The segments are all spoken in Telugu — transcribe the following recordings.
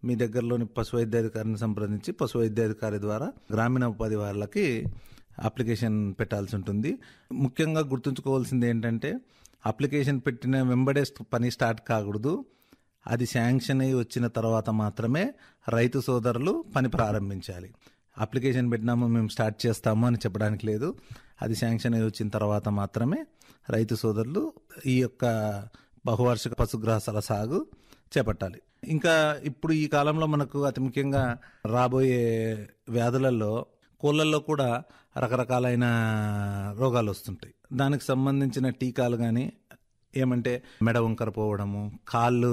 మీ దగ్గరలోని పశు వైద్యాధికారిని సంప్రదించి పశు వైద్యాధికారి ద్వారా గ్రామీణ ఉపాధి వాళ్ళకి అప్లికేషన్ పెట్టాల్సి ఉంటుంది ముఖ్యంగా గుర్తుంచుకోవాల్సింది ఏంటంటే అప్లికేషన్ పెట్టిన వెంబడే పని స్టార్ట్ కాకూడదు అది శాంక్షన్ అయి వచ్చిన తర్వాత మాత్రమే రైతు సోదరులు పని ప్రారంభించాలి అప్లికేషన్ పెట్టినాము మేము స్టార్ట్ చేస్తాము అని చెప్పడానికి లేదు అది శాంక్షన్ అయి వచ్చిన తర్వాత మాత్రమే రైతు సోదరులు ఈ యొక్క బహువార్షిక పశుగ్రాసాల సాగు చేపట్టాలి ఇంకా ఇప్పుడు ఈ కాలంలో మనకు అతి ముఖ్యంగా రాబోయే వ్యాధులలో కోళ్ళల్లో కూడా రకరకాలైన రోగాలు వస్తుంటాయి దానికి సంబంధించిన టీకాలు కానీ ఏమంటే మెడ వంకర పోవడము కాళ్ళు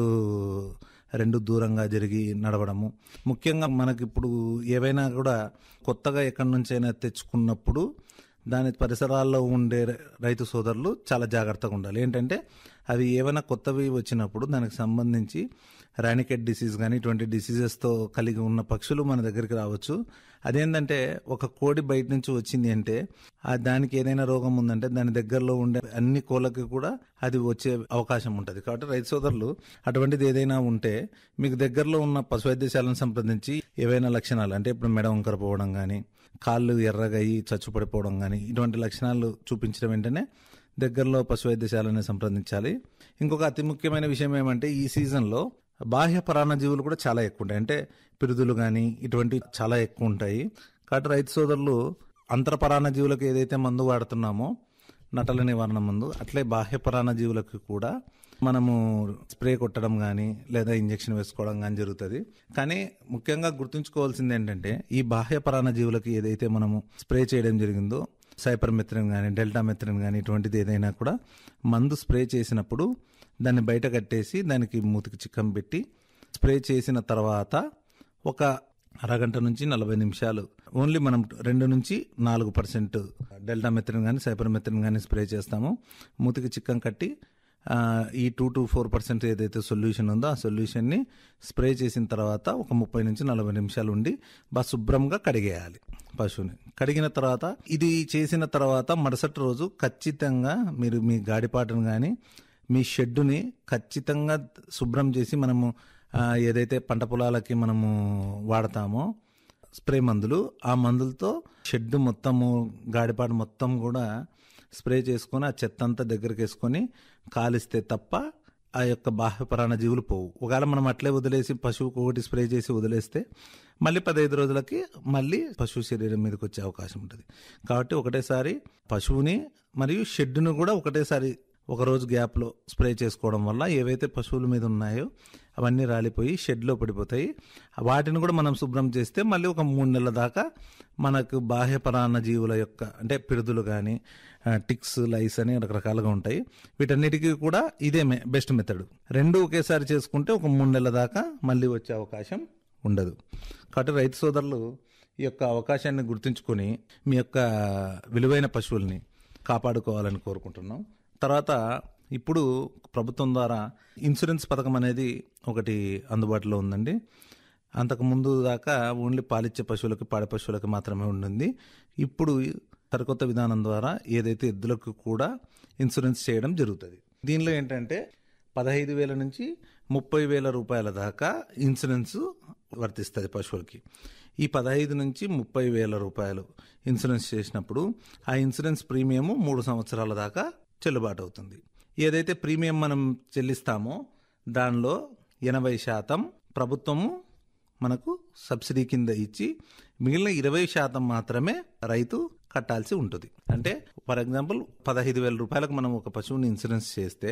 రెండు దూరంగా జరిగి నడవడము ముఖ్యంగా మనకి ఇప్పుడు ఏవైనా కూడా కొత్తగా ఎక్కడి నుంచైనా తెచ్చుకున్నప్పుడు దాని పరిసరాల్లో ఉండే రైతు సోదరులు చాలా జాగ్రత్తగా ఉండాలి ఏంటంటే అవి ఏమైనా కొత్తవి వచ్చినప్పుడు దానికి సంబంధించి రానికెట్ డిసీజ్ కానీ ఇటువంటి డిసీజెస్తో కలిగి ఉన్న పక్షులు మన దగ్గరికి రావచ్చు అదేంటంటే ఒక కోడి బయట నుంచి వచ్చింది అంటే ఆ దానికి ఏదైనా రోగం ఉందంటే దాని దగ్గరలో ఉండే అన్ని కోళ్ళకి కూడా అది వచ్చే అవకాశం ఉంటుంది కాబట్టి రైతు సోదరులు అటువంటిది ఏదైనా ఉంటే మీకు దగ్గరలో ఉన్న పశు వైద్యశాలను సంప్రదించి ఏవైనా లక్షణాలు అంటే ఇప్పుడు మెడ వంకర పోవడం కానీ కాళ్ళు ఎర్రగా అయ్యి చచ్చుపడిపోవడం కానీ ఇటువంటి లక్షణాలు చూపించడం వెంటనే దగ్గరలో పశు వైద్యశాలని సంప్రదించాలి ఇంకొక అతి ముఖ్యమైన విషయం ఏమంటే ఈ సీజన్లో బాహ్య పరాన్నజీవులు కూడా చాలా ఎక్కువ ఉంటాయి అంటే పిరుదులు కానీ ఇటువంటి చాలా ఎక్కువ ఉంటాయి కాబట్టి రైతు సోదరులు అంతర పరాన్నజీవులకు ఏదైతే మందు వాడుతున్నామో నటల నివారణ మందు అట్లే బాహ్య పరాన్నజీవులకు కూడా మనము స్ప్రే కొట్టడం కానీ లేదా ఇంజెక్షన్ వేసుకోవడం కానీ జరుగుతుంది కానీ ముఖ్యంగా గుర్తుంచుకోవాల్సింది ఏంటంటే ఈ బాహ్య పరాన్నజీవులకి ఏదైతే మనము స్ప్రే చేయడం జరిగిందో సైపర్ మెత్రిన్ కానీ డెల్టా మెత్రిన్ కానీ ఇటువంటిది ఏదైనా కూడా మందు స్ప్రే చేసినప్పుడు దాన్ని బయట కట్టేసి దానికి మూతికి చిక్కం పెట్టి స్ప్రే చేసిన తర్వాత ఒక అరగంట నుంచి నలభై నిమిషాలు ఓన్లీ మనం రెండు నుంచి నాలుగు పర్సెంట్ డెల్టా మెత్రిన్ కానీ సైపర్ మెత్రిన్ కానీ స్ప్రే చేస్తాము మూతికి చిక్కం కట్టి ఆ, ఈ టూ టు ఫోర్ పర్సెంట్ ఏదైతే సొల్యూషన్ ఉందో ఆ సొల్యూషన్ని స్ప్రే చేసిన తర్వాత ఒక ముప్పై నుంచి నలభై నిమిషాలు ఉండి బాగా శుభ్రంగా కడిగేయాలి పశువుని కడిగిన తర్వాత ఇది చేసిన తర్వాత మరుసటి రోజు ఖచ్చితంగా మీరు మీ గాడిపాటను కానీ మీ షెడ్డుని ఖచ్చితంగా శుభ్రం చేసి మనము ఆ, ఏదైతే పంట పొలాలకి మనము వాడతామో స్ప్రే మందులు ఆ మందులతో షెడ్ మొత్తము గాడిపాటు మొత్తం కూడా స్ప్రే చేసుకొని ఆ చెత్త అంతా దగ్గరికి వేసుకొని కాలిస్తే తప్ప ఆ యొక్క బాహ్య ప్రాణజీవులు పోవు ఒకవేళ మనం అట్లే వదిలేసి పశువుకు ఒకటి స్ప్రే చేసి వదిలేస్తే మళ్ళీ పదహైదు రోజులకి మళ్ళీ పశువు శరీరం మీదకి వచ్చే అవకాశం ఉంటుంది కాబట్టి ఒకటేసారి పశువుని మరియు షెడ్డును కూడా ఒకటేసారి ఒక రోజు గ్యాప్లో స్ప్రే చేసుకోవడం వల్ల ఏవైతే పశువుల మీద ఉన్నాయో అవన్నీ రాలిపోయి షెడ్లో పడిపోతాయి వాటిని కూడా మనం శుభ్రం చేస్తే మళ్ళీ ఒక మూడు నెలల దాకా మనకు బాహ్య పరాన్న జీవుల యొక్క అంటే పిడుదులు కానీ టిక్స్ లైస్ అని రకరకాలుగా ఉంటాయి వీటన్నిటికీ కూడా ఇదే బెస్ట్ మెథడ్ రెండు ఒకేసారి చేసుకుంటే ఒక మూడు నెలల దాకా మళ్ళీ వచ్చే అవకాశం ఉండదు కాబట్టి రైతు సోదరులు ఈ యొక్క అవకాశాన్ని గుర్తుంచుకొని మీ యొక్క విలువైన పశువుల్ని కాపాడుకోవాలని కోరుకుంటున్నాం తర్వాత ఇప్పుడు ప్రభుత్వం ద్వారా ఇన్సూరెన్స్ పథకం అనేది ఒకటి అందుబాటులో ఉందండి అంతకు ముందు దాకా ఓన్లీ పాలిచ్చే పశువులకి పాడి పశువులకి మాత్రమే ఉండింది ఇప్పుడు సరికొత్త విధానం ద్వారా ఏదైతే ఎద్దులకు కూడా ఇన్సూరెన్స్ చేయడం జరుగుతుంది దీనిలో ఏంటంటే పదహైదు వేల నుంచి ముప్పై వేల రూపాయల దాకా ఇన్సూరెన్స్ వర్తిస్తుంది పశువులకి ఈ పదహైదు నుంచి ముప్పై వేల రూపాయలు ఇన్సూరెన్స్ చేసినప్పుడు ఆ ఇన్సూరెన్స్ ప్రీమియం మూడు సంవత్సరాల దాకా చెల్లుబాటు అవుతుంది ఏదైతే ప్రీమియం మనం చెల్లిస్తామో దానిలో ఎనభై శాతం ప్రభుత్వము మనకు సబ్సిడీ కింద ఇచ్చి మిగిలిన ఇరవై శాతం మాత్రమే రైతు కట్టాల్సి ఉంటుంది అంటే ఫర్ ఎగ్జాంపుల్ పదహైదు వేల రూపాయలకు మనం ఒక పశువుని ఇన్సూరెన్స్ చేస్తే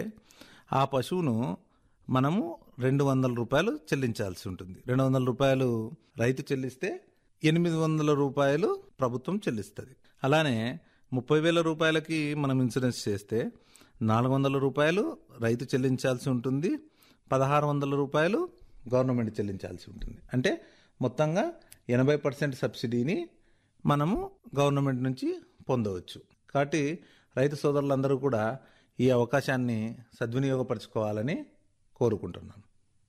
ఆ పశువును మనము రెండు వందల రూపాయలు చెల్లించాల్సి ఉంటుంది రెండు వందల రూపాయలు రైతు చెల్లిస్తే ఎనిమిది వందల రూపాయలు ప్రభుత్వం చెల్లిస్తుంది అలానే ముప్పై వేల రూపాయలకి మనం ఇన్సూరెన్స్ చేస్తే నాలుగు వందల రూపాయలు రైతు చెల్లించాల్సి ఉంటుంది పదహారు వందల రూపాయలు గవర్నమెంట్ చెల్లించాల్సి ఉంటుంది అంటే మొత్తంగా ఎనభై పర్సెంట్ సబ్సిడీని మనము గవర్నమెంట్ నుంచి పొందవచ్చు కాబట్టి రైతు సోదరులందరూ కూడా ఈ అవకాశాన్ని సద్వినియోగపరచుకోవాలని కోరుకుంటున్నాను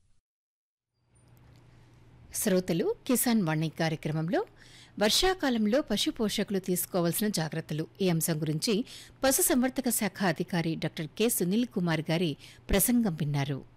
శ్రోతలు కిసాన్ వాణి కార్యక్రమంలో వర్షాకాలంలో పశు పోషకులు తీసుకోవాల్సిన జాగ్రత్తలు ఈ అంశం గురించి పశుసంవర్ధక శాఖ అధికారి డాక్టర్ కె సునీల్ కుమార్ గారి ప్రసంగం విన్నారు